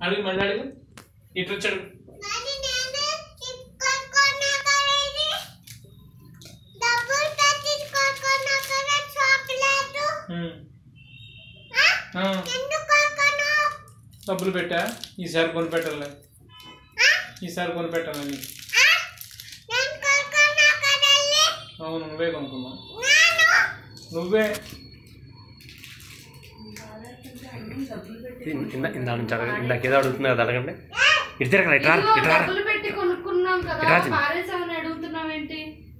అడుగు మళ్ళీ అడుగు ఇటు వచ్చి అడుగు మరి నేను చిక్కుకున్నా కదా ఇది? డబ్బులు తెచ్చుకోకున్నా కదా చాక్లెట్ ఉమ్. ఆ? ఆ, ఎందుకు కొనుక్కున్నావు? డబ్బులు పెట్టా ఈసారి కొనిపెట్టాలి ఆ? ఈసారి కొనిపెట్టాలి నీకు ఆ? నేను కొనుక్కున్నా కదా ఇది? అవును నువ్వే కొనుక్కున్నావు నేను నువ్వే ఇందా ఇందా నుంచి అడగ ఇందాక ఏదో అడుగుతుంది కదా అడగండి ఇటు తిరగరా ఇటు రా ఇదిగో ఇటు రా డబ్బులు పెట్టి కొనుక్కున్నాం కదా ఇట్రా చిన్న. పారేసామని అడుగుతున్నావేంటి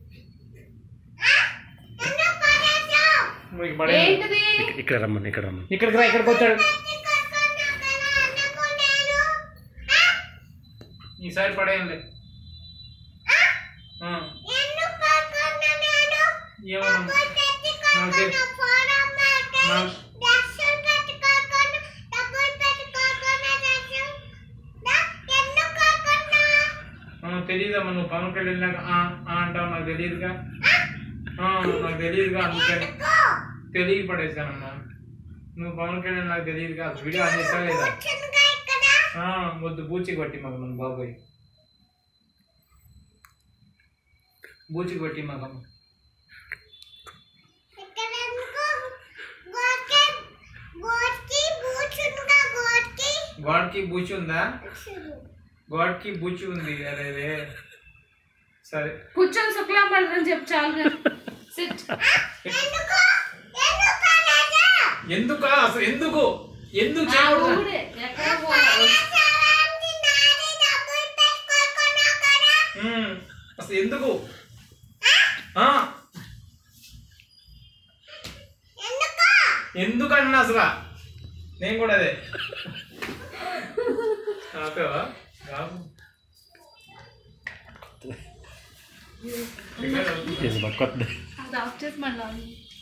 ఎందుకు కొనేసావు? నీకు పడే ఏంటిది ఇక్క- ఇక్కడ రమ్మని ఇక్కడ రమ్మని ఇక్కడికి రా ఇక్కడికి వచ్చాడు తెచ్చుకోకున్నా కదా అనుకున్నాను. ఆ? ఈసారి పడేయండి ఆ, ఎందుకు కొనుక్కున్నా నేను? ఏమన్నా డబ్బులు తెచ్చుకోకున్నా ఫోరం మాట. నాకు- డ్రెస్సులు పెట్టుకోకుండా, డబ్బులు పెట్టుకోకుండా డ్రెస్సులు. దా, ఎందుకు కొనుక్కున్నా? ఆ, తెలీదమ్మా నువ్వు పవన్ కళ్యాణ్ లాగా ఆ, ఆ అంటావు నాకు తెలియదుగా ఆ, నాకు తెలియదుగా అందుకని ఎందుకు? తెలియ పడేసానమ్మా నువ్వు పవన్ కళ్యాణ్ నాకు తెలియదుగా వీడియో ఆన్ చేసావా లేదా కూర్చుందిగా ఇక్కడ. ఆ, వద్దు బూచి కొట్టి మాకు మన బాబాయ్ బూచి కొట్టి మాకమ్మ ఇక్కడ ఎందుకు? గోకి, గోకి కూర్చుందిగా గోకి. గోడ్కి బూచి ఉందా గోడ్కి బూచి ఉంది అరే రే సరే కూర్చొని శుక్లా పడదని చెప్పు చాలు సిట్ ఎందుకు? ఎందుకు కొనేసావు? ఎందుకు అసలు ఎందుకు ఎందుకు నా చేయకూడదు ఊరే ఎక్కడ పోవాలి కొనేసావంటే నాది డబ్బులు పెట్టుకోకున్నావు కదా. ఉమ్, అసలు ఎందుకు ఆ, ఎందుకు? ఎందుకన్నా అసలు నేను కూడా అదే ఆపేవా కాదు ఇది పట్టుకొద్దు అది ఆఫ్ చేసి మళ్ళీ